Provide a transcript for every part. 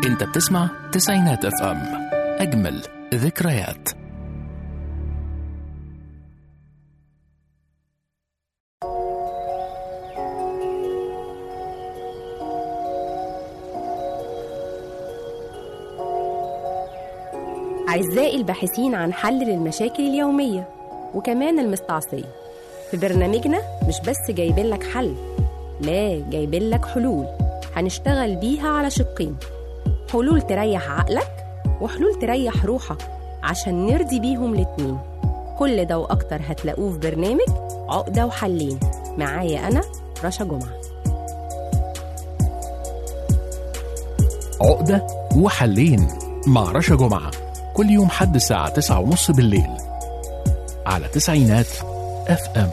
انت بتسمع تسعينات اف ام اجمل ذكريات أعزائي الباحثين عن حل للمشاكل اليومية وكمان المستعصية في برنامجنا مش بس جايبين لك حل لا جايبين لك حلول هنشتغل بيها على شقين حلول تريح عقلك وحلول تريح روحك عشان نرضي بيهم الاتنين كل ده وأكتر هتلاقوه في برنامج عقدة وحلين معايا أنا رشا جمعة عقدة وحلين مع رشا جمعة كل يوم حد الساعة تسعة ونص بالليل على تسعينات اف ام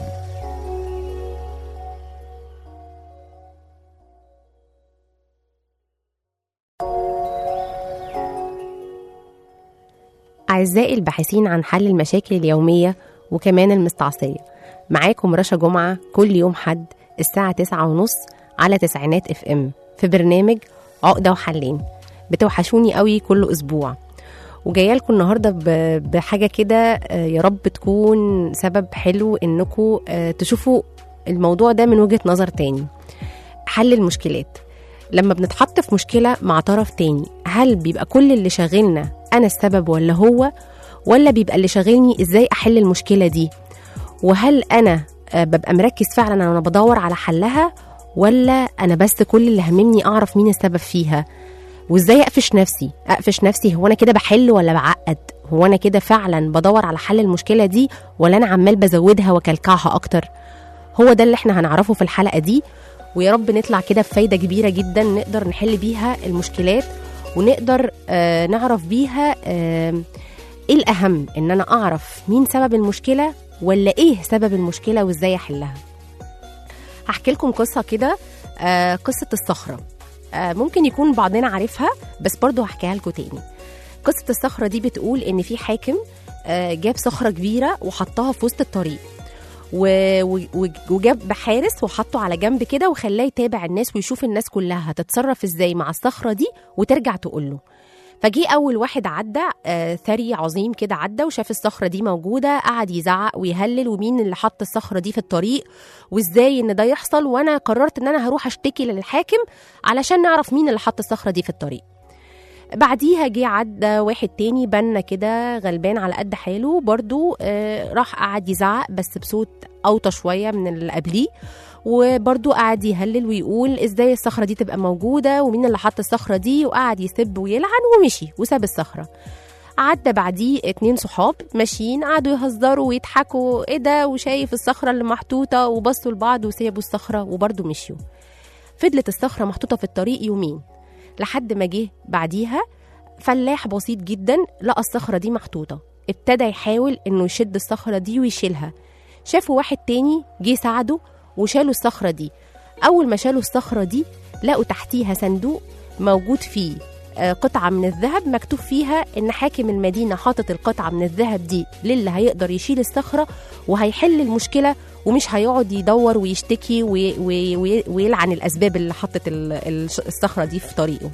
أعزائي الباحثين عن حل المشاكل اليومية وكمان المستعصية معاكم رشا جمعة كل يوم حد الساعة تسعة ونص على تسعينات اف ام في برنامج عقدة وحلين بتوحشوني قوي كل أسبوع وجايه لكم النهارده ب- بحاجه كده آه، يا رب تكون سبب حلو انكم تشوفوا الموضوع ده من وجهه نظر تاني حل المشكلات لما بنتحط في مشكله مع طرف تاني هل بيبقى كل اللي شاغلنا انا السبب ولا هو ولا بيبقى اللي شاغلني ازاي احل المشكله دي وهل انا آه، ببقى مركز فعلا وانا بدور على حلها ولا انا بس كل اللي هممني اعرف مين السبب فيها وازاي اقفش نفسي اقفش نفسي هو انا كده بحل ولا بعقد هو انا كده فعلا بدور على حل المشكله دي ولا انا عمال بزودها وكلكعها اكتر هو ده اللي احنا هنعرفه في الحلقه دي ويا رب نطلع كده بفايده كبيره جدا نقدر نحل بيها المشكلات ونقدر آه نعرف بيها آه ايه الاهم ان انا اعرف مين سبب المشكله ولا ايه سبب المشكله وازاي احلها هحكي لكم قصه كده آه قصه الصخره آه، ممكن يكون بعضنا عارفها بس برضو هحكيها لكم تاني قصة الصخرة دي بتقول إن في حاكم آه، جاب صخرة كبيرة وحطها في وسط الطريق و- و- وجاب حارس وحطه على جنب كده وخلاه يتابع الناس ويشوف الناس كلها هتتصرف ازاي مع الصخرة دي وترجع تقول له فجي اول واحد عدى آه ثري عظيم كده عدى وشاف الصخره دي موجوده قعد يزعق ويهلل ومين اللي حط الصخره دي في الطريق وازاي ان ده يحصل وانا قررت ان انا هروح اشتكي للحاكم علشان نعرف مين اللي حط الصخره دي في الطريق بعديها جه عدى واحد تاني بنا كده غلبان على قد حاله برضو آه راح قعد يزعق بس بصوت اوطى شويه من اللي قبليه وبرضو قعد يهلل ويقول ازاي الصخره دي تبقى موجوده ومين اللي حط الصخره دي وقعد يسب ويلعن ومشي وساب الصخره عدى بعديه اتنين صحاب ماشيين قعدوا يهزروا ويضحكوا ايه ده وشايف الصخره اللي محطوطه وبصوا لبعض وسابوا الصخره وبرضو مشيوا فضلت الصخره محطوطه في الطريق يومين لحد ما جه بعديها فلاح بسيط جدا لقى الصخره دي محطوطه ابتدى يحاول انه يشد الصخره دي ويشيلها شافوا واحد تاني جه ساعده وشالوا الصخره دي اول ما شالوا الصخره دي لقوا تحتيها صندوق موجود فيه آه، قطعة من الذهب مكتوب فيها إن حاكم المدينة حاطط القطعة من الذهب دي للي هيقدر يشيل الصخرة وهيحل المشكلة ومش هيقعد يدور ويشتكي وي وي وي ويلعن الأسباب اللي حطت ال- ال- الصخرة دي في طريقه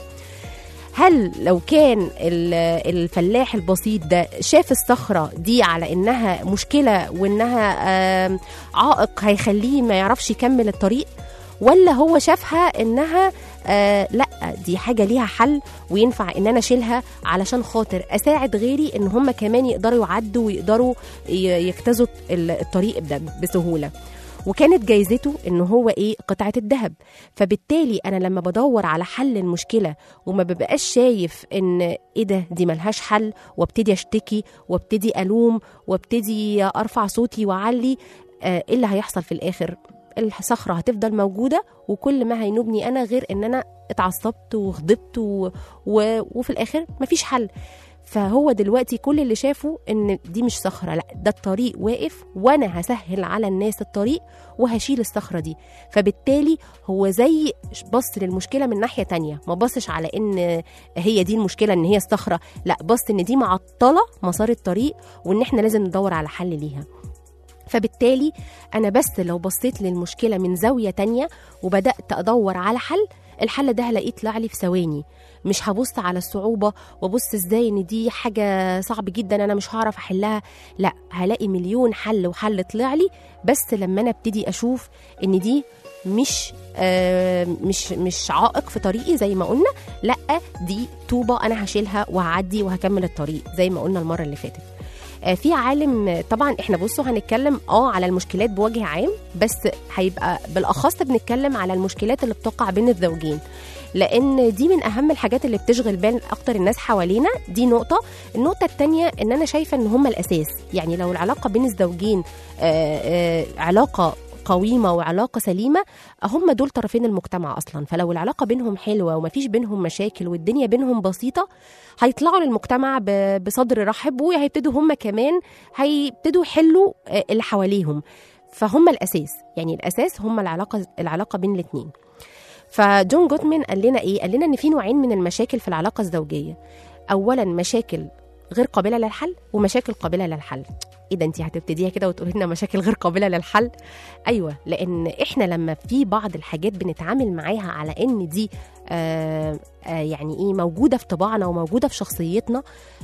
هل لو كان ال- الفلاح البسيط ده شاف الصخرة دي على إنها مشكلة وإنها آم، عائق هيخليه ما يعرفش يكمل الطريق ولا هو شافها إنها آه لا دي حاجة ليها حل وينفع إن أنا أشيلها علشان خاطر أساعد غيري إن هم كمان يقدروا يعدوا ويقدروا ي- يجتازوا ال- الطريق ده بسهولة وكانت جايزته ان هو ايه قطعه الذهب فبالتالي انا لما بدور على حل المشكله وما ببقاش شايف ان ايه ده دي ملهاش حل وابتدي اشتكي وابتدي الوم وابتدي ارفع صوتي واعلي آه، ايه اللي هيحصل في الاخر الصخره هتفضل موجوده وكل ما هينوبني انا غير ان انا اتعصبت وغضبت و... و... وفي الاخر مفيش حل فهو دلوقتي كل اللي شافه ان دي مش صخره لا ده الطريق واقف وانا هسهل على الناس الطريق وهشيل الصخره دي فبالتالي هو زي بص للمشكله من ناحيه تانية ما بصش على ان هي دي المشكله ان هي الصخره لا بص ان دي معطله مسار الطريق وان احنا لازم ندور على حل ليها فبالتالي انا بس لو بصيت للمشكله من زاويه تانية وبدات ادور على حل الحل ده هلاقيه طلع لي في ثواني مش هبص على الصعوبه وابص ازاي ان دي حاجه صعب جدا انا مش هعرف احلها لا هلاقي مليون حل وحل طلع لي بس لما انا ابتدي اشوف ان دي مش آه مش مش عائق في طريقي زي ما قلنا لا دي طوبه انا هشيلها وهعدي وهكمل الطريق زي ما قلنا المره اللي فاتت آه، في عالم طبعا احنا بصوا هنتكلم اه على المشكلات بوجه عام بس هيبقى بالاخص بنتكلم على المشكلات اللي بتقع بين الزوجين لان دي من اهم الحاجات اللي بتشغل بال اكتر الناس حوالينا دي نقطه النقطه الثانيه ان انا شايفه ان هما الاساس يعني لو العلاقه بين الزوجين آه، آه، علاقه قويمة وعلاقة سليمة هم دول طرفين المجتمع أصلا فلو العلاقة بينهم حلوة ومفيش بينهم مشاكل والدنيا بينهم بسيطة هيطلعوا للمجتمع ب- بصدر رحب وهيبتدوا هم كمان هيبتدوا يحلوا آه، اللي حواليهم فهم الأساس يعني الأساس هم العلاقة العلاقة بين الاتنين فجون جوتمان قال لنا ايه قال لنا ان في نوعين من المشاكل في العلاقه الزوجيه اولا مشاكل غير قابله للحل ومشاكل قابله للحل ايه ده انت هتبتديها كده وتقولي لنا مشاكل غير قابله للحل ايوه لان احنا لما في بعض الحاجات بنتعامل معاها على ان دي آه آه يعني ايه موجوده في طباعنا وموجوده في شخصيتنا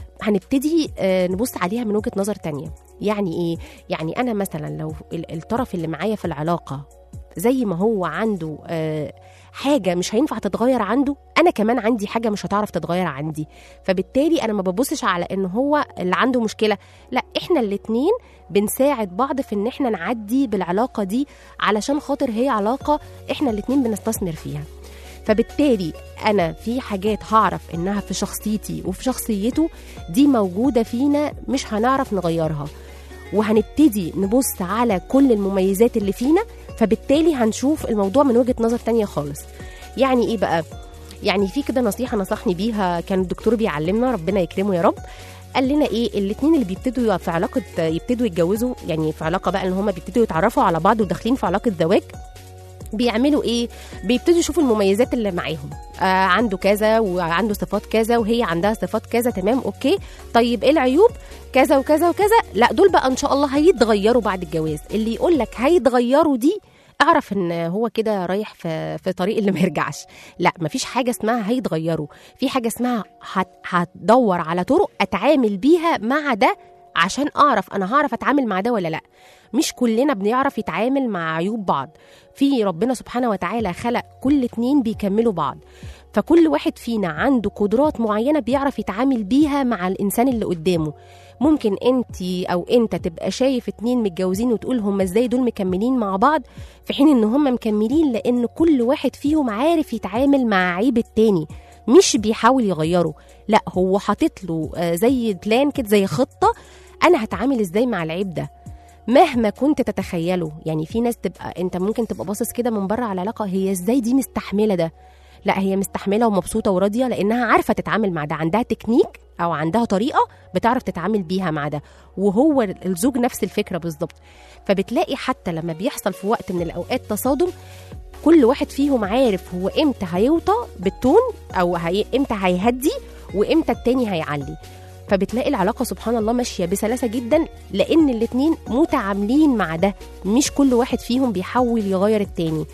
هنبتدي آه نبص عليها من وجهه نظر تانية يعني ايه يعني انا مثلا لو ال- الطرف اللي معايا في العلاقه زي ما هو عنده آه حاجه مش هينفع تتغير عنده انا كمان عندي حاجه مش هتعرف تتغير عندي فبالتالي انا ما ببصش على ان هو اللي عنده مشكله لا احنا الاتنين بنساعد بعض في ان احنا نعدي بالعلاقه دي علشان خاطر هي علاقه احنا الاتنين بنستثمر فيها فبالتالي انا في حاجات هعرف انها في شخصيتي وفي شخصيته دي موجوده فينا مش هنعرف نغيرها وهنبتدي نبص على كل المميزات اللي فينا فبالتالي هنشوف الموضوع من وجهه نظر تانية خالص يعني ايه بقى يعني في كده نصيحه نصحني بيها كان الدكتور بيعلمنا ربنا يكرمه يا رب قال لنا ايه الاثنين اللي بيبتدوا في علاقه يبتدوا يتجوزوا يعني في علاقه بقى ان هم بيبتدوا يتعرفوا على بعض وداخلين في علاقه زواج بيعملوا ايه بيبتدوا يشوفوا المميزات اللي معاهم آه عنده كذا وعنده صفات كذا وهي عندها صفات كذا تمام اوكي طيب ايه العيوب كذا وكذا وكذا لا دول بقى ان شاء الله هيتغيروا بعد الجواز اللي يقول لك هيتغيروا دي اعرف ان هو كده رايح في في طريق اللي ما يرجعش لا مفيش حاجه اسمها هيتغيروا في حاجه اسمها هت هتدور على طرق اتعامل بيها مع ده عشان اعرف انا هعرف اتعامل مع ده ولا لا مش كلنا بنعرف يتعامل مع عيوب بعض في ربنا سبحانه وتعالى خلق كل اتنين بيكملوا بعض فكل واحد فينا عنده قدرات معينه بيعرف يتعامل بيها مع الانسان اللي قدامه ممكن انت او انت تبقى شايف اتنين متجوزين وتقول هم ازاي دول مكملين مع بعض في حين ان هم مكملين لان كل واحد فيهم عارف يتعامل مع عيب التاني مش بيحاول يغيره لا هو حاطط له آه، زي بلان كده زي خطه انا هتعامل ازاي مع العيب ده مهما كنت تتخيله يعني في ناس تبقى انت ممكن تبقى باصص كده من بره على العلاقه هي ازاي دي مستحمله ده لا هي مستحمله ومبسوطه وراضيه لانها عارفه تتعامل مع ده عندها تكنيك او عندها طريقه بتعرف تتعامل بيها مع ده وهو الزوج نفس الفكره بالظبط فبتلاقي حتى لما بيحصل في وقت من الاوقات تصادم كل واحد فيهم عارف هو امتى هيوطى بالتون او هي... امتى هيهدي وامتى التاني هيعلي فبتلاقي العلاقة سبحان الله ماشية بسلاسة جدا لأن الاتنين متعاملين مع ده مش كل واحد فيهم بيحاول يغير التاني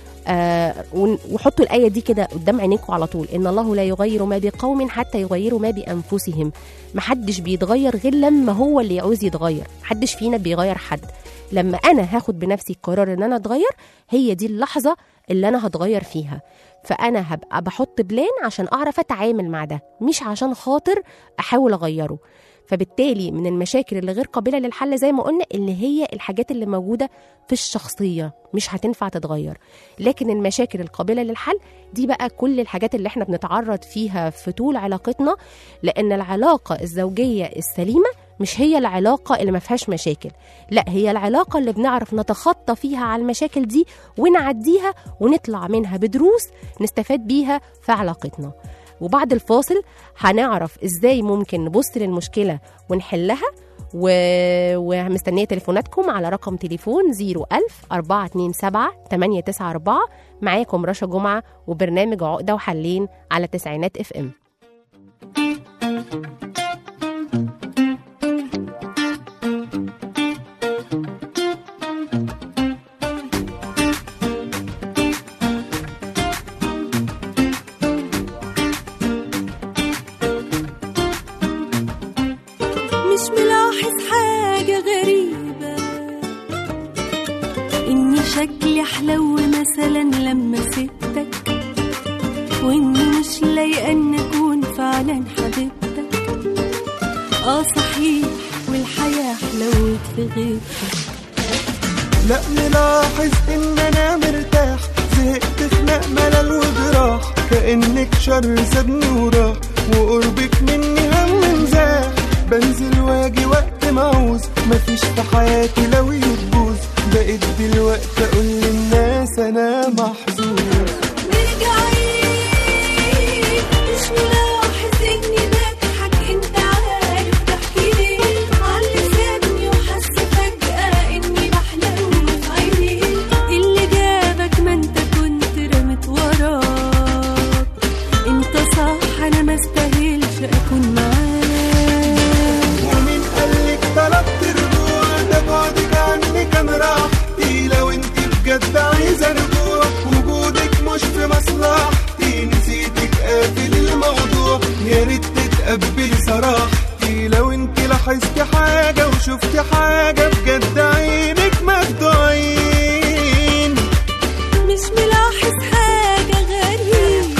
آه ون- وحطوا الآية دي كده قدام عينيكم على طول إن الله لا يغير ما بقوم حتى يغيروا ما بأنفسهم محدش بيتغير غير لما هو اللي يعوز يتغير محدش فينا بيغير حد لما أنا هاخد بنفسي القرار إن أنا أتغير هي دي اللحظة اللي أنا هتغير فيها فأنا هبقى بحط بلان عشان أعرف أتعامل مع ده مش عشان خاطر أحاول أغيره فبالتالي من المشاكل اللي غير قابله للحل زي ما قلنا اللي هي الحاجات اللي موجوده في الشخصيه مش هتنفع تتغير لكن المشاكل القابله للحل دي بقى كل الحاجات اللي احنا بنتعرض فيها في طول علاقتنا لان العلاقه الزوجيه السليمه مش هي العلاقه اللي ما فيهاش مشاكل لا هي العلاقه اللي بنعرف نتخطى فيها على المشاكل دي ونعديها ونطلع منها بدروس نستفاد بيها في علاقتنا وبعد الفاصل هنعرف ازاي ممكن نبص للمشكله ونحلها و... ومستنيه تليفوناتكم على رقم تليفون 01000 427 894 معاكم رشا جمعه وبرنامج عقده وحلين على تسعينات اف ام غير لا ملاحظ ان انا مرتاح زهقت خناق ملل وجراح كانك شر سابني وراح وقربك مني هم زاح بنزل واجي وقت ما عاوز مفيش في حياتي لو يتبوظ بقيت دلوقتي اقول للناس انا محظوظ مرجعين مش ملاحظ اني بضحك انت عارف تحكي ليه علي سابني وحس فجأة اني بحلم في عيني اللي جابك ما انت كنت رمت وراك انت صح انا ما استاهلش اكون معاك ومين قالك طلبت رجوع ده بعدك عني كان راحتي لو انت بجد عايزه رجوع وجودك مش في مصلحتي نسيتك قافل الموضوع يا ريت تتقبلي صراحتي لو انت لاحظتي حاجه وشفتي حاجه بجد عينك مخدوعين مش ملاحظ حاجة غريبة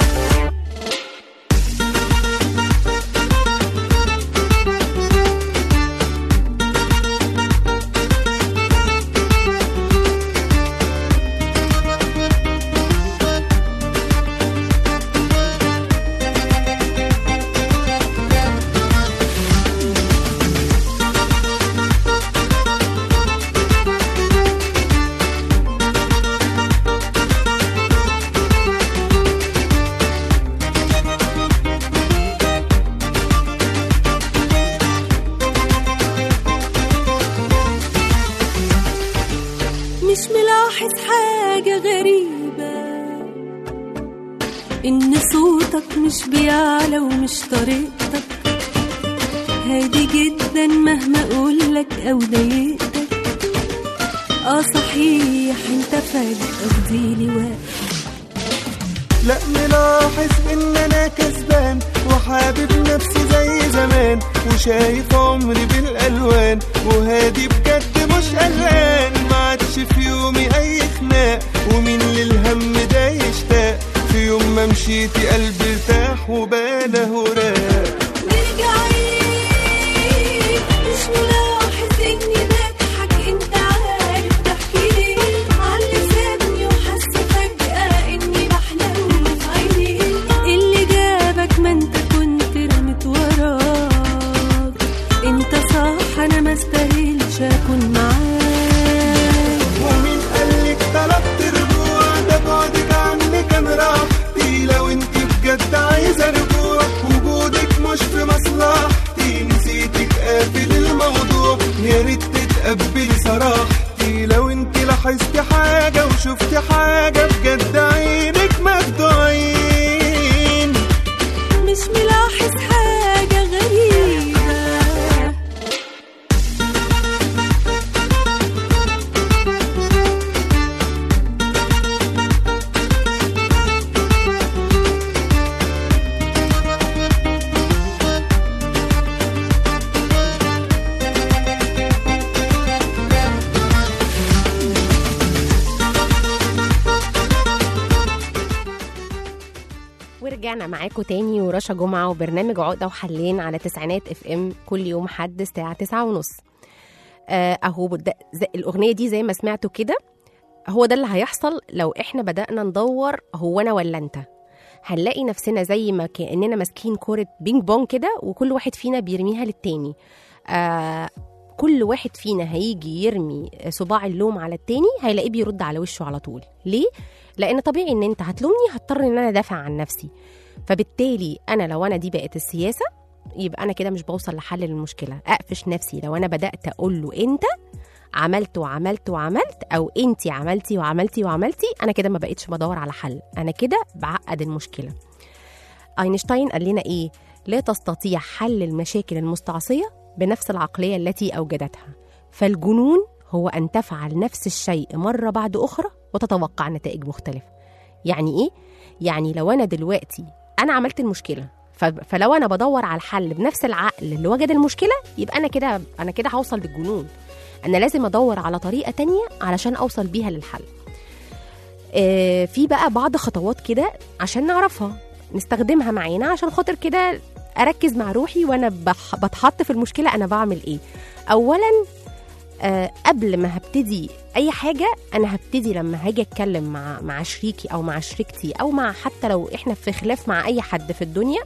مش ملاحظ حاجة غريبة إن صوتك مش بيعلى ومش طريقتك هادي جدا مهما أقولك أو ضايقتك آه صحيح أنت فجأة فضيلي واقف لا ملاحظ ان انا كسبان وحابب نفسي زي زمان وشايف عمري بالالوان وهادي بجد مش قلقان ما عادش في يومي اي خناق ومين للهم ده يشتاق في يوم ما مشيتي قلبي ارتاح وباله راق مرجعين مش ملاحظ اني بضحك انت عارف تحكي ليه علي سابني وحس فجأة اني بحلم في عيني اللي جابك ما انت كنت رمت وراك انت صح انا ما استاهلش اكون معاك ومين قالك طلبت رجوع ده بعدك عني كان راحتي لو انت بجد عايزه رجوع وجودك مش في مصلحتي نسيتك قافل الموضوع يا ريت تتقبلي صراحتي لو انت لاحظتي حاجه وشفتي حاجه بجد عينك مخدوعين مش ملاحظ حاجة غريبة ورجعنا معاكم تاني ورشا جمعة وبرنامج عقدة وحلين على تسعينات اف ام كل يوم حد الساعة تسعة ونص آه، اهو ده زي الأغنية دي زي ما سمعتوا كده هو ده اللي هيحصل لو احنا بدأنا ندور هو أنا ولا أنت هنلاقي نفسنا زي ما كأننا ماسكين كورة بينج بونج كده وكل واحد فينا بيرميها للتاني آه كل واحد فينا هيجي يرمي صباع اللوم على التاني هيلاقيه بيرد على وشه على طول ليه؟ لأن طبيعي إن أنت هتلومني هضطر إن أنا أدافع عن نفسي فبالتالي أنا لو أنا دي بقت السياسة يبقى أنا كده مش بوصل لحل للمشكلة أقفش نفسي لو أنا بدأت أقول له أنت عملت وعملت وعملت أو أنت عملتي وعملتي وعملتي أنا كده ما بقتش بدور على حل أنا كده بعقد المشكلة أينشتاين قال لنا إيه؟ لا تستطيع حل المشاكل المستعصية بنفس العقلية التي أوجدتها فالجنون هو أن تفعل نفس الشيء مرة بعد أخرى وتتوقع نتائج مختلفة يعني إيه؟ يعني لو أنا دلوقتي أنا عملت المشكلة ف- فلو أنا بدور على الحل بنفس العقل اللي وجد المشكلة يبقى أنا كده أنا كده هوصل للجنون أنا لازم أدور على طريقة تانية علشان أوصل بيها للحل آه، في بقى بعض خطوات كده عشان نعرفها نستخدمها معانا عشان خاطر كده اركز مع روحي وانا بح- بتحط في المشكله انا بعمل ايه اولا آه قبل ما هبتدي اي حاجه انا هبتدي لما هاجي اتكلم مع مع شريكي او مع شريكتي او مع حتى لو احنا في خلاف مع اي حد في الدنيا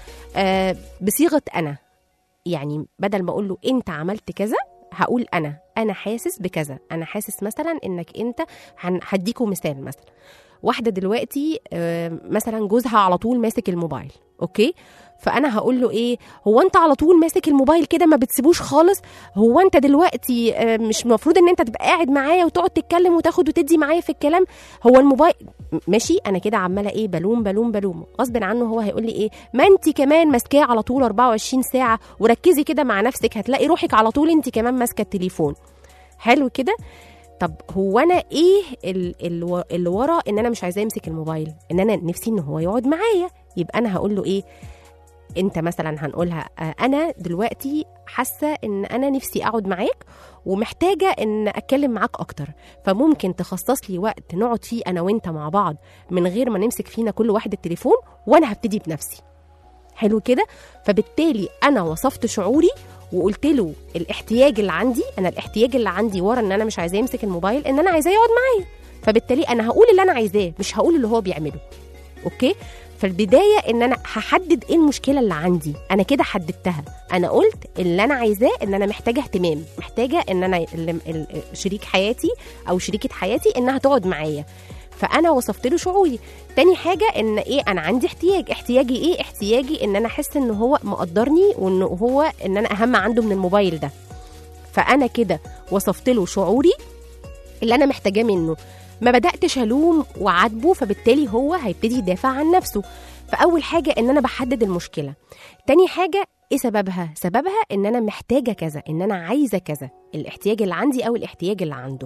آه بصيغه انا يعني بدل ما اقول له انت عملت كذا هقول انا انا حاسس بكذا انا حاسس مثلا انك انت هن- هديكوا مثال مثلا واحده دلوقتي آه، مثلا جوزها على طول ماسك الموبايل اوكي فانا هقول له ايه هو انت على طول ماسك الموبايل كده ما بتسيبوش خالص هو انت دلوقتي آه، مش المفروض ان انت تبقى قاعد معايا وتقعد تتكلم وتاخد وتدي معايا في الكلام هو الموبايل ماشي انا كده عماله ايه بلوم بلوم بلوم غصب عنه هو هيقول لي ايه ما انت كمان ماسكاه على طول 24 ساعه وركزي كده مع نفسك هتلاقي روحك على طول انت كمان ماسكه التليفون حلو كده طب هو انا ايه ال- ال- اللي ورا ان انا مش عايزاه يمسك الموبايل ان انا نفسي ان هو يقعد معايا يبقى انا هقول له ايه انت مثلا هنقولها آه، انا دلوقتي حاسه ان انا نفسي اقعد معاك ومحتاجه ان اتكلم معاك اكتر فممكن تخصص لي وقت نقعد فيه انا وانت مع بعض من غير ما نمسك فينا كل واحد التليفون وانا هبتدي بنفسي حلو كده فبالتالي انا وصفت شعوري وقلت له الاحتياج اللي عندي انا الاحتياج اللي عندي ورا ان انا مش عايزاه يمسك الموبايل ان انا عايزاه يقعد معايا فبالتالي انا هقول اللي انا عايزاه مش هقول اللي هو بيعمله اوكي فالبدايه ان انا هحدد ايه المشكله اللي عندي انا كده حددتها انا قلت اللي انا عايزاه ان انا محتاجه اهتمام محتاجه ان انا ال- ال- شريك حياتي او شريكه حياتي انها تقعد معايا فانا وصفت له شعوري تاني حاجه ان ايه انا عندي احتياج احتياجي ايه احتياجي ان انا احس ان هو مقدرني وان هو ان انا اهم عنده من الموبايل ده فانا كده وصفت له شعوري اللي انا محتاجاه منه ما بداتش الوم وعاتبه فبالتالي هو هيبتدي يدافع عن نفسه فاول حاجه ان انا بحدد المشكله تاني حاجه ايه سببها سببها ان انا محتاجه كذا ان انا عايزه كذا الاحتياج اللي عندي او الاحتياج اللي عنده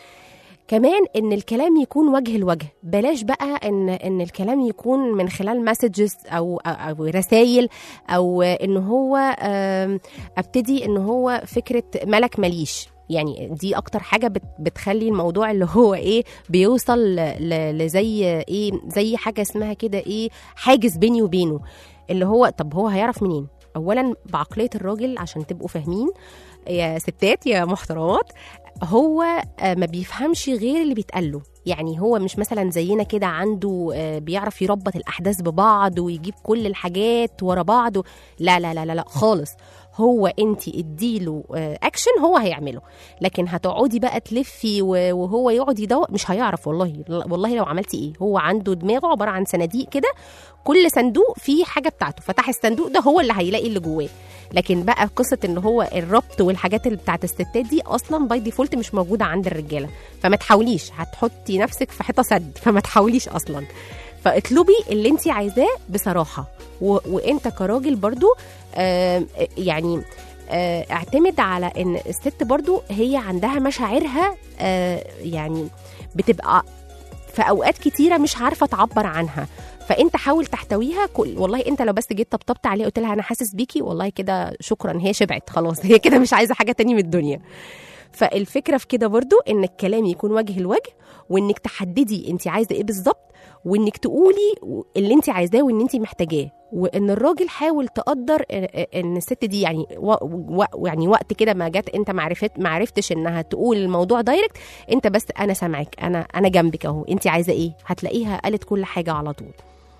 كمان ان الكلام يكون وجه لوجه بلاش بقى ان ان الكلام يكون من خلال مسجز او او, أو رسائل او ان هو آم، ابتدي ان هو فكره ملك مليش يعني دي اكتر حاجه بت بتخلي الموضوع اللي هو ايه بيوصل ل- ل- لزي ايه زي حاجه اسمها كده ايه حاجز بيني وبينه اللي هو طب هو هيعرف منين اولا بعقليه الراجل عشان تبقوا فاهمين يا ستات يا محترمات هو آه، ما بيفهمش غير اللي بيتقال له يعني هو مش مثلا زينا كده عنده آه، بيعرف يربط الاحداث ببعض ويجيب كل الحاجات ورا بعض و- لا لا لا لا, لا خالص هو انت اديله آه، اكشن هو هيعمله لكن هتقعدي بقى تلفي و- وهو يقعد يدور مش هيعرف والله والله لو عملتي ايه هو عنده دماغه عباره عن صناديق كده كل صندوق فيه حاجه بتاعته فتح الصندوق ده هو اللي هيلاقي اللي جواه لكن بقى قصه ان هو الربط والحاجات اللي بتاعت الستات دي اصلا باي ديفولت مش موجوده عند الرجاله فما تحاوليش هتحطي نفسك في حيطه سد فما تحاوليش اصلا فاطلبي اللي انت عايزاه بصراحه و... وانت كراجل برضو آه يعني آه اعتمد على ان الست برضو هي عندها مشاعرها آه يعني بتبقى في اوقات كتيره مش عارفه تعبر عنها فانت حاول تحتويها كل والله انت لو بس جيت طبطبت عليها قلت لها انا حاسس بيكي والله كده شكرا هي شبعت خلاص هي كده مش عايزه حاجه تاني من الدنيا فالفكره في كده برضو ان الكلام يكون وجه لوجه وانك تحددي انت عايزه ايه بالظبط وانك تقولي اللي انت عايزاه وان انت محتاجاه وان الراجل حاول تقدر ان الست دي يعني و... و... يعني وقت كده ما جت انت معرفت ما عرفتش انها تقول الموضوع دايركت انت بس انا سامعك انا انا جنبك اهو انت عايزه ايه هتلاقيها قالت كل حاجه على طول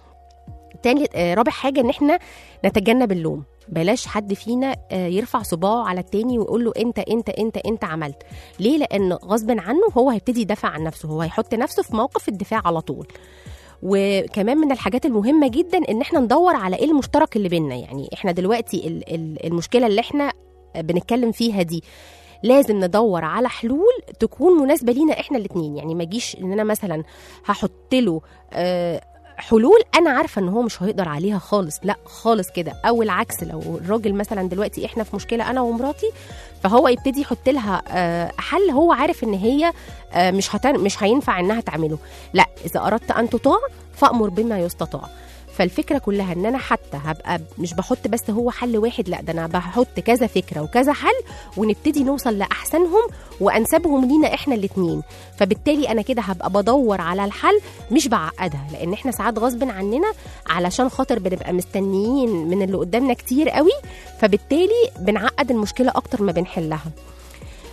تاني آه، رابع حاجه ان احنا نتجنب اللوم بلاش حد فينا آه، يرفع صباعه على التاني ويقول له انت انت انت انت عملت ليه لان غصب عنه هو هيبتدي يدافع عن نفسه هو هيحط نفسه في موقف الدفاع على طول وكمان من الحاجات المهمه جدا ان احنا ندور على ايه المشترك اللي بينا يعني احنا دلوقتي ال- ال- المشكله اللي احنا بنتكلم فيها دي لازم ندور على حلول تكون مناسبه لينا احنا الاثنين يعني ما اجيش ان انا مثلا هحط له آه، حلول انا عارفه ان هو مش هيقدر عليها خالص لا خالص كده او العكس لو الراجل مثلا دلوقتي احنا في مشكله انا ومراتي فهو يبتدي يحط لها آه، حل هو عارف ان هي آه، مش هتن... مش هينفع انها تعمله لا اذا اردت ان تطاع فامر بما يستطاع فالفكره كلها ان انا حتى هبقى مش بحط بس هو حل واحد لا ده انا بحط كذا فكره وكذا حل ونبتدي نوصل لاحسنهم وانسبهم لينا احنا الاثنين فبالتالي انا كده هبقى بدور على الحل مش بعقدها لان احنا ساعات غصب عننا علشان خاطر بنبقى مستنيين من اللي قدامنا كتير قوي فبالتالي بنعقد المشكله اكتر ما بنحلها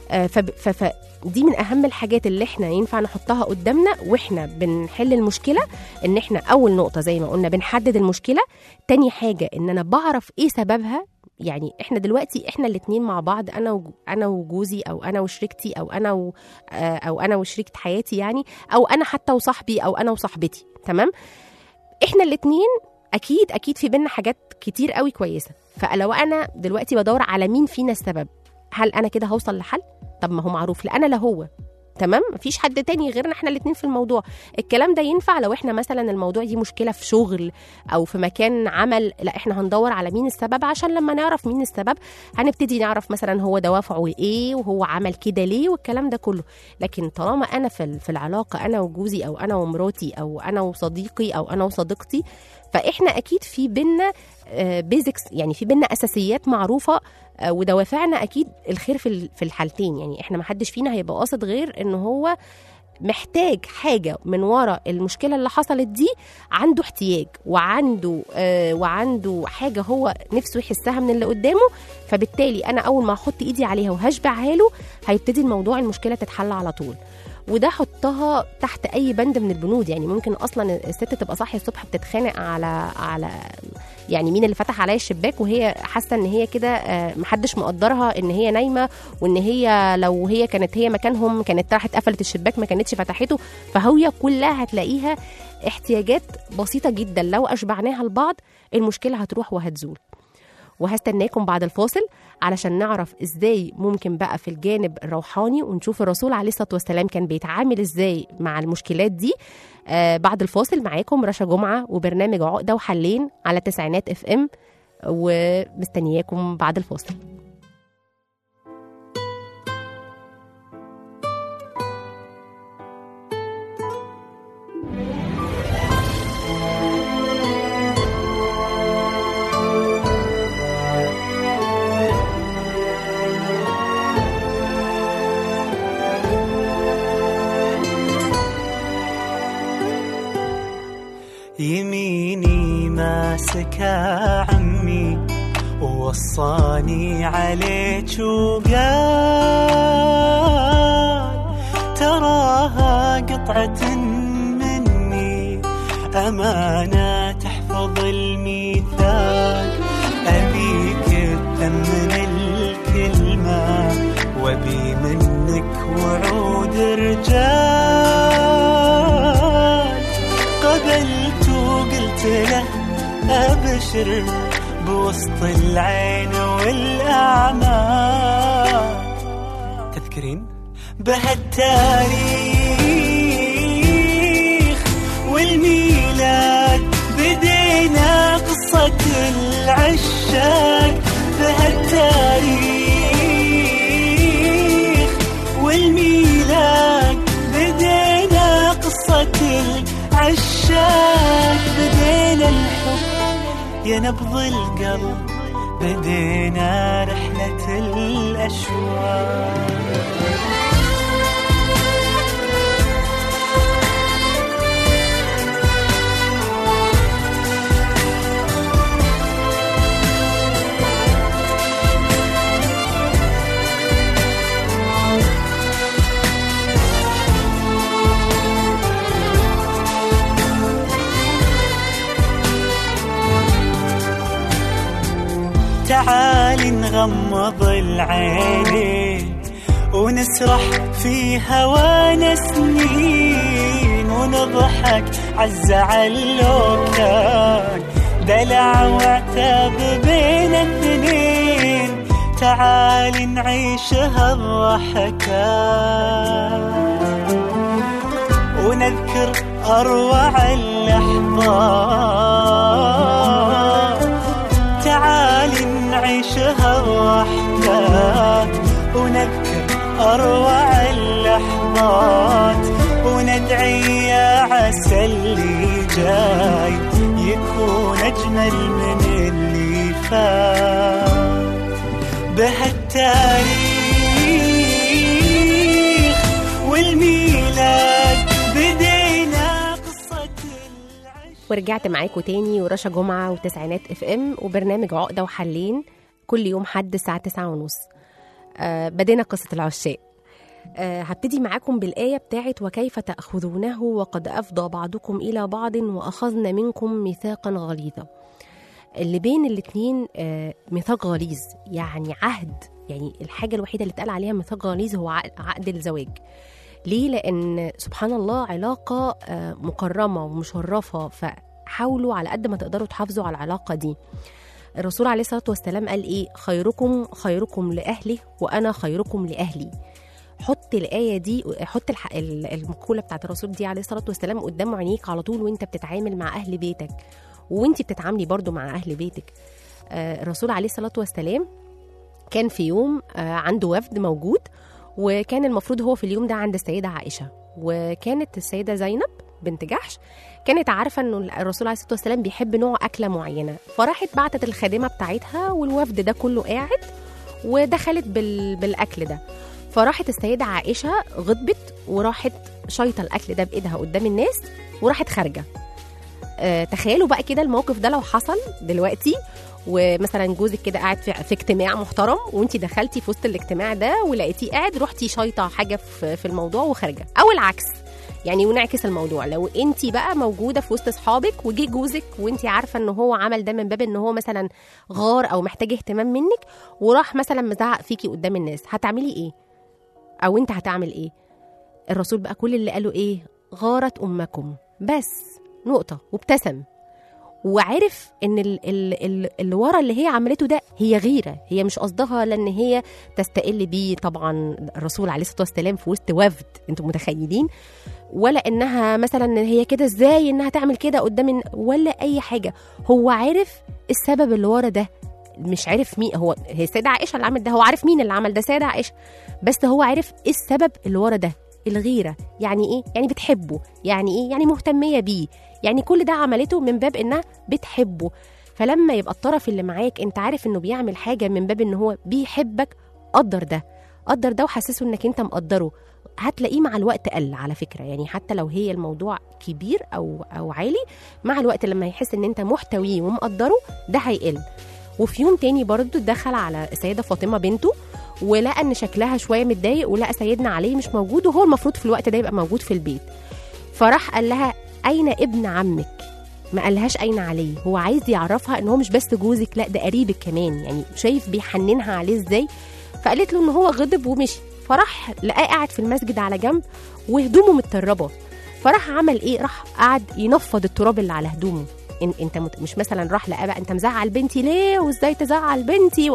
آه، فب- ف- ف- دي من اهم الحاجات اللي احنا ينفع نحطها قدامنا واحنا بنحل المشكله ان احنا اول نقطه زي ما قلنا بنحدد المشكله تاني حاجه ان انا بعرف ايه سببها يعني احنا دلوقتي احنا الاتنين مع بعض انا وج- انا وجوزي او انا وشريكتي او انا و آه، او انا وشريكه حياتي يعني او انا حتى وصاحبي او انا وصاحبتي تمام احنا الاتنين اكيد اكيد في بينا حاجات كتير قوي كويسه فلو انا دلوقتي بدور على مين فينا السبب هل انا كده هوصل لحل طب ما هو معروف لا انا لا هو تمام مفيش حد تاني غيرنا احنا الاتنين في الموضوع الكلام ده ينفع لو احنا مثلا الموضوع دي مشكله في شغل او في مكان عمل لا احنا هندور على مين السبب عشان لما نعرف مين السبب هنبتدي نعرف مثلا هو دوافعه ايه وهو عمل كده ليه والكلام ده كله لكن طالما انا في ال- في العلاقه انا وجوزي او انا ومراتي او انا وصديقي او انا وصديقتي فاحنا اكيد في بينا بيزكس يعني في بينا اساسيات معروفه آه، ودوافعنا اكيد الخير في ال- في الحالتين يعني احنا ما حدش فينا هيبقى قاصد غير ان هو محتاج حاجه من ورا المشكله اللي حصلت دي عنده احتياج وعنده آه وعنده حاجه هو نفسه يحسها من اللي قدامه فبالتالي انا اول ما احط ايدي عليها وهشبعها له هيبتدي الموضوع المشكله تتحل على طول وده حطها تحت اي بند من البنود يعني ممكن اصلا الست تبقى صاحيه الصبح بتتخانق على على يعني مين اللي فتح عليا الشباك وهي حاسه ان هي كده آه، محدش مقدرها ان هي نايمه وان هي لو هي كانت هي مكانهم كانت راحت قفلت الشباك ما كانتش فتحته فهي كلها هتلاقيها احتياجات بسيطه جدا لو اشبعناها لبعض المشكله هتروح وهتزول وهستناكم بعد الفاصل علشان نعرف ازاي ممكن بقى في الجانب الروحاني ونشوف الرسول عليه الصلاه والسلام كان بيتعامل ازاي مع المشكلات دي آه بعد الفاصل معاكم رشا جمعه وبرنامج عقده وحلين على تسعينات اف ام ومستنياكم بعد الفاصل يميني ماسكها عمي ووصاني عليك وقال تراها قطعة مني أمانة تحفظ الميثاق أبيك تأمن الكلمة وأبي منك وعود رجال قبلت وقلت له أبشر بوسط العين والأعمال تذكرين بهالتاريخ والميلاد بدينا قصة العشاق بهالتاريخ والميلاد بدينا قصة العشاق بدينا الحب يا نبض القلب بدينا رحلة الأشواق تعال نغمض العينين ونسرح في هوانا سنين ونضحك عالزعل لو كان دلع وعتاب بين الاثنين تعال نعيش هالضحكات ونذكر أروع اللحظات تعال نعيشها وحدات ونذكر أروع اللحظات وندعي يا عسى اللي جاي يكون أجمل من اللي فات بهالتاريخ والميلاد بدينا قصة العشق ورجعت معاكم تاني ورشا جمعة وتسعينات اف ام وبرنامج عقدة وحلين كل يوم حد الساعة تسعة ونص آه بدينا قصة العشاق آه هبتدي معاكم بالآية بتاعت وكيف تأخذونه وقد أفضى بعضكم إلى بعض وأخذن منكم ميثاقا غليظا اللي بين الاتنين آه ميثاق غليظ يعني عهد يعني الحاجة الوحيدة اللي اتقال عليها ميثاق غليظ هو عقد- عقد الزواج ليه لأن سبحان الله علاقة آه مكرمة ومشرفة فحاولوا على قد ما تقدروا تحافظوا على العلاقة دي الرسول عليه الصلاة والسلام قال إيه خيركم خيركم لأهله وأنا خيركم لأهلي حط الآية دي حط الح... ال- المقولة بتاعت الرسول دي عليه الصلاة والسلام قدام عينيك على طول وانت بتتعامل مع أهل بيتك وانت بتتعاملي برضو مع أهل بيتك آه الرسول عليه الصلاة والسلام كان في يوم آه عنده وفد موجود وكان المفروض هو في اليوم ده عند السيدة عائشة وكانت السيدة زينب بنت جحش كانت عارفة انه الرسول عليه الصلاة والسلام بيحب نوع أكلة معينة فراحت بعتت الخادمة بتاعتها والوفد ده كله قاعد ودخلت بال... بالأكل ده فراحت السيدة عائشة غضبت وراحت شايطة الأكل ده بإيدها قدام الناس وراحت خارجة آه تخيلوا بقى كده الموقف ده لو حصل دلوقتي ومثلا جوزك كده قاعد في, في اجتماع محترم وانت دخلتي في وسط الاجتماع ده ولقيتيه قاعد رحتي شايطه حاجه في, في الموضوع وخارجه او العكس يعني ونعكس الموضوع لو انت بقى موجوده في وسط اصحابك وجي جوزك وانت عارفه ان هو عمل ده من باب ان هو مثلا غار او محتاج اهتمام منك وراح مثلا مزعق فيكي قدام الناس هتعملي ايه او انت هتعمل ايه الرسول بقى كل اللي قاله ايه غارت امكم بس نقطه وابتسم وعرف ان ال- ال- ال- اللي ورا اللي هي عملته ده هي غيره هي مش قصدها لان هي تستقل بيه طبعا الرسول عليه الصلاه والسلام في وسط وفد انتم متخيلين ولا انها مثلا هي كده ازاي انها تعمل كده قدام الن- ولا اي حاجه هو عارف السبب اللي ورا ده مش عارف مين هو هي السيده عائشه اللي عمل ده هو عارف مين اللي عمل ده سيده عائشه بس هو عارف ايه السبب اللي ورا ده الغيره يعني ايه يعني بتحبه يعني ايه يعني مهتميه بيه يعني كل ده عملته من باب انها بتحبه فلما يبقى الطرف اللي معاك انت عارف انه بيعمل حاجه من باب ان هو بيحبك قدر ده قدر ده وحسسه انك انت مقدره هتلاقيه مع الوقت قل على فكره يعني حتى لو هي الموضوع كبير او او عالي مع الوقت لما يحس ان انت محتويه ومقدره ده هيقل وفي يوم تاني برضه دخل على السيده فاطمه بنته ولقى ان شكلها شويه متضايق ولقى سيدنا علي مش موجود وهو المفروض في الوقت ده يبقى موجود في البيت فراح قال لها اين ابن عمك ما قالهاش اين علي هو عايز يعرفها ان هو مش بس جوزك لا ده قريبك كمان يعني شايف بيحننها عليه ازاي فقالت له ان هو غضب ومشي فراح لقاه قاعد في المسجد على جنب وهدومه متربه فراح عمل ايه راح قعد ينفض التراب اللي على هدومه إن انت مت... مش مثلا راح لقاه بقى انت مزعل بنتي ليه وازاي تزعل بنتي و...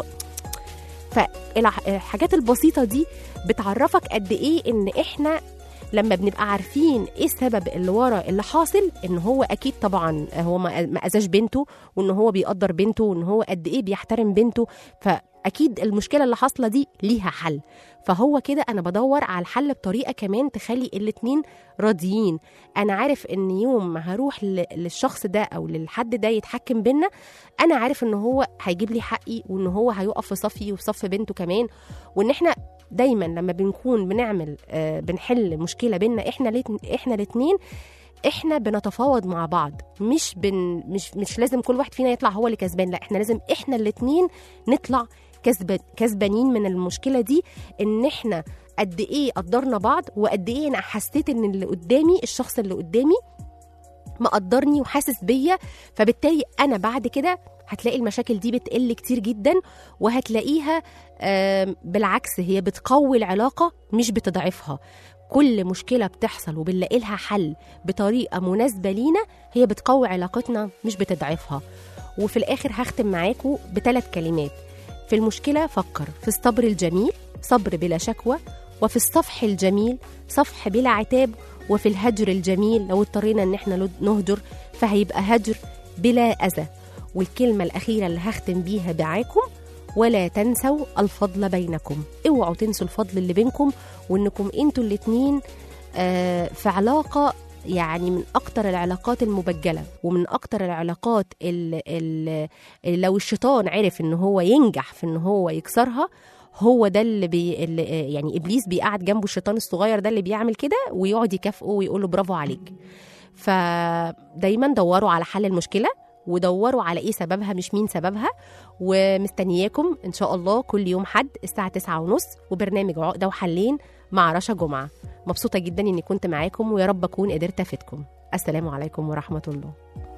فالحاجات البسيطه دي بتعرفك قد ايه ان احنا لما بنبقى عارفين ايه السبب اللي ورا اللي حاصل ان هو اكيد طبعا هو ما ما اذاش بنته وان هو بيقدر بنته وان هو قد ايه بيحترم بنته فاكيد المشكله اللي حاصله دي ليها حل فهو كده انا بدور على الحل بطريقه كمان تخلي الاتنين راضيين انا عارف ان يوم ما هروح ل- للشخص ده او للحد ده يتحكم بينا انا عارف ان هو هيجيب لي حقي وان هو هيقف في صفي وفي صف بنته كمان وان احنا دايما لما بنكون بنعمل آه، بنحل مشكله بينا احنا الاتن- احنا الاثنين احنا بنتفاوض مع بعض مش بن مش مش لازم كل واحد فينا يطلع هو اللي كسبان لا احنا لازم احنا الاثنين نطلع كسب كسبانين من المشكله دي ان احنا قد ايه قدرنا بعض وقد ايه انا حسيت ان اللي قدامي الشخص اللي قدامي مقدرني وحاسس بيا فبالتالي انا بعد كده هتلاقي المشاكل دي بتقل كتير جدا وهتلاقيها آم، بالعكس هي بتقوي العلاقه مش بتضعفها كل مشكله بتحصل وبنلاقي لها حل بطريقه مناسبه لينا هي بتقوي علاقتنا مش بتضعفها وفي الاخر هختم معاكم بثلاث كلمات في المشكله فكر في الصبر الجميل صبر بلا شكوى وفي الصفح الجميل صفح بلا عتاب وفي الهجر الجميل لو اضطرينا ان احنا نهجر فهيبقى هجر بلا اذى والكلمه الاخيره اللي هختم بيها معاكم ولا تنسوا الفضل بينكم اوعوا تنسوا الفضل اللي بينكم وانكم انتوا الاتنين آه، في علاقه يعني من اكتر العلاقات المبجله ومن اكتر العلاقات اللي, اللي لو الشيطان عرف ان هو ينجح في ان هو يكسرها هو ده اللي, بي اللي يعني ابليس بيقعد جنبه الشيطان الصغير ده اللي بيعمل كده ويقعد يكافئه ويقول له برافو عليك فدايما دوروا على حل المشكله ودوروا على ايه سببها مش مين سببها ومستنياكم ان شاء الله كل يوم حد الساعه 9 ونص وبرنامج عقده وحلين مع رشا جمعه مبسوطه جدا اني كنت معاكم ويا رب اكون قدرت افيدكم السلام عليكم ورحمه الله